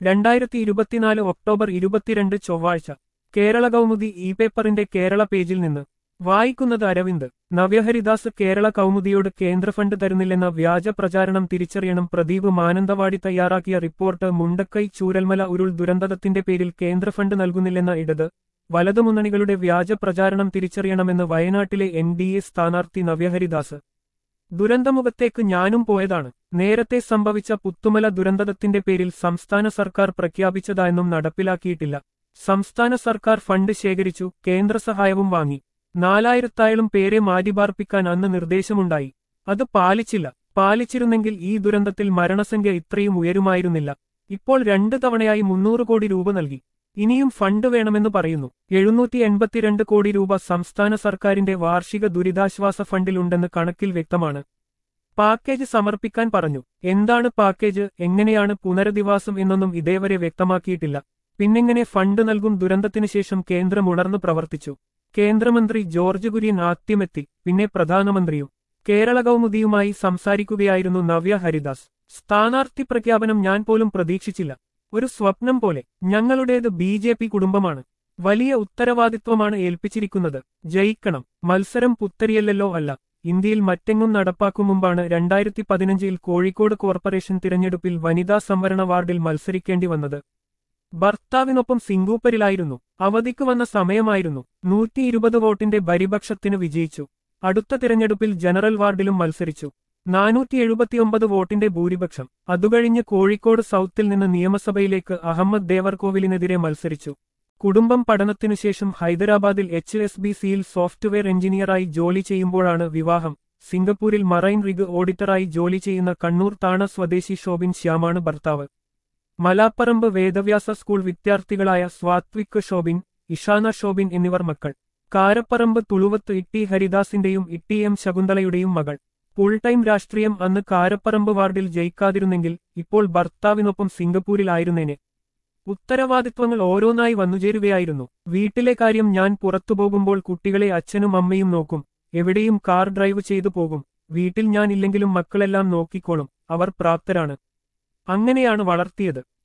രണ്ടായിരത്തി ഇരുപത്തിനാല് ഒക്ടോബർ ഇരുപത്തിരണ്ട് ചൊവ്വാഴ്ച കേരള കൗമുദി ഇ പേപ്പറിന്റെ കേരള പേജിൽ നിന്ന് വായിക്കുന്നത് അരവിന്ദ് നവ്യഹരിദാസ് കേരള കൗമുദിയോട് കേന്ദ്ര ഫണ്ട് തരുന്നില്ലെന്ന വ്യാജ പ്രചാരണം തിരിച്ചറിയണം പ്രദീപ് മാനന്തവാടി തയ്യാറാക്കിയ റിപ്പോർട്ട് മുണ്ടക്കൈ ചൂരൽമല ഉരുൾ ദുരന്തത്തിന്റെ പേരിൽ കേന്ദ്ര ഫണ്ട് നൽകുന്നില്ലെന്ന ഇടത് വലതുമുന്നണികളുടെ വ്യാജ പ്രചാരണം തിരിച്ചറിയണമെന്ന് വയനാട്ടിലെ എൻ ഡി എ സ്ഥാനാർത്ഥി നവ്യഹരിദാസ് ദുരന്തമുഖത്തേക്ക് ഞാനും പോയതാണ് നേരത്തെ സംഭവിച്ച പുത്തുമല ദുരന്തത്തിന്റെ പേരിൽ സംസ്ഥാന സർക്കാർ പ്രഖ്യാപിച്ചതായെന്നും നടപ്പിലാക്കിയിട്ടില്ല സംസ്ഥാന സർക്കാർ ഫണ്ട് ശേഖരിച്ചു കേന്ദ്ര സഹായവും വാങ്ങി നാലായിരത്തായാലും പേരെ മാറ്റിപാർപ്പിക്കാൻ അന്ന് നിർദ്ദേശമുണ്ടായി അത് പാലിച്ചില്ല പാലിച്ചിരുന്നെങ്കിൽ ഈ ദുരന്തത്തിൽ മരണസംഖ്യ ഇത്രയും ഉയരുമായിരുന്നില്ല ഇപ്പോൾ രണ്ട് തവണയായി മുന്നൂറ് കോടി രൂപ നൽകി ഇനിയും ഫണ്ട് വേണമെന്ന് പറയുന്നു എഴുന്നൂറ്റി എൺപത്തിരണ്ട് കോടി രൂപ സംസ്ഥാന സർക്കാരിന്റെ വാർഷിക ദുരിതാശ്വാസ ഫണ്ടിലുണ്ടെന്ന് കണക്കിൽ വ്യക്തമാണ് പാക്കേജ് സമർപ്പിക്കാൻ പറഞ്ഞു എന്താണ് പാക്കേജ് എങ്ങനെയാണ് പുനരധിവാസം എന്നൊന്നും ഇതേവരെ വ്യക്തമാക്കിയിട്ടില്ല പിന്നെങ്ങനെ ഫണ്ട് നൽകും ദുരന്തത്തിനു ശേഷം കേന്ദ്രം ഉണർന്നു പ്രവർത്തിച്ചു കേന്ദ്രമന്ത്രി ജോർജ് കുര്യൻ ആദ്യമെത്തി പിന്നെ പ്രധാനമന്ത്രിയും കേരള കൗമുദിയുമായി സംസാരിക്കുകയായിരുന്നു നവ്യ ഹരിദാസ് സ്ഥാനാർത്ഥി പ്രഖ്യാപനം ഞാൻ പോലും പ്രതീക്ഷിച്ചില്ല ഒരു സ്വപ്നം പോലെ ഞങ്ങളുടേത് ബി ജെ പി കുടുംബമാണ് വലിയ ഉത്തരവാദിത്വമാണ് ഏൽപ്പിച്ചിരിക്കുന്നത് ജയിക്കണം മത്സരം പുത്തരിയല്ലല്ലോ അല്ല ഇന്ത്യയിൽ മറ്റെങ്ങും നടപ്പാക്കും മുമ്പാണ് രണ്ടായിരത്തി പതിനഞ്ചിൽ കോഴിക്കോട് കോർപ്പറേഷൻ തിരഞ്ഞെടുപ്പിൽ വനിതാ സംവരണ വാർഡിൽ മത്സരിക്കേണ്ടി വന്നത് ഭർത്താവിനൊപ്പം സിംഗൂപ്പരിലായിരുന്നു അവധിക്ക് വന്ന സമയമായിരുന്നു നൂറ്റി ഇരുപത് വോട്ടിന്റെ ഭരിപക്ഷത്തിന് വിജയിച്ചു അടുത്ത തിരഞ്ഞെടുപ്പിൽ ജനറൽ വാർഡിലും മത്സരിച്ചു നാനൂറ്റി എഴുപത്തിയൊമ്പത് വോട്ടിന്റെ ഭൂരിപക്ഷം അതുകഴിഞ്ഞ് കോഴിക്കോട് സൗത്തിൽ നിന്ന് നിയമസഭയിലേക്ക് അഹമ്മദ് ദേവർകോവിലിനെതിരെ മത്സരിച്ചു കുടുംബം പഠനത്തിനുശേഷം ഹൈദരാബാദിൽ എച്ച് എസ് ബി സിയിൽ സോഫ്റ്റ്വെയർ എഞ്ചിനീയറായി ജോലി ചെയ്യുമ്പോഴാണ് വിവാഹം സിംഗപ്പൂരിൽ മറൈൻ റിഗ് ഓഡിറ്ററായി ജോലി ചെയ്യുന്ന കണ്ണൂർ താണ സ്വദേശി ഷോബിൻ ശ്യാമാണ് ഭർത്താവ് മലാപ്പറമ്പ് വേദവ്യാസ സ്കൂൾ വിദ്യാർത്ഥികളായ സ്വാത്വിക് ഷോബിൻ ഇഷാന ഷോബിൻ എന്നിവർ മക്കൾ കാരപ്പറമ്പ് തുളുവത്ത് ഇട്ടി ഹരിദാസിന്റെയും ഇട്ടി എം ശകുന്തളയുടെയും മകൾ ഫുൾ ടൈം രാഷ്ട്രീയം അന്ന് കാരപ്പറമ്പ് വാർഡിൽ ജയിക്കാതിരുന്നെങ്കിൽ ഇപ്പോൾ ഭർത്താവിനൊപ്പം സിംഗപ്പൂരിലായിരുന്നേനെ ഉത്തരവാദിത്വങ്ങൾ ഓരോന്നായി വന്നുചേരുകയായിരുന്നു വീട്ടിലെ കാര്യം ഞാൻ പുറത്തുപോകുമ്പോൾ കുട്ടികളെ അച്ഛനും അമ്മയും നോക്കും എവിടെയും കാർ ഡ്രൈവ് ചെയ്തു പോകും വീട്ടിൽ ഞാൻ ഇല്ലെങ്കിലും മക്കളെല്ലാം നോക്കിക്കോളും അവർ പ്രാപ്തരാണ് അങ്ങനെയാണ് വളർത്തിയത്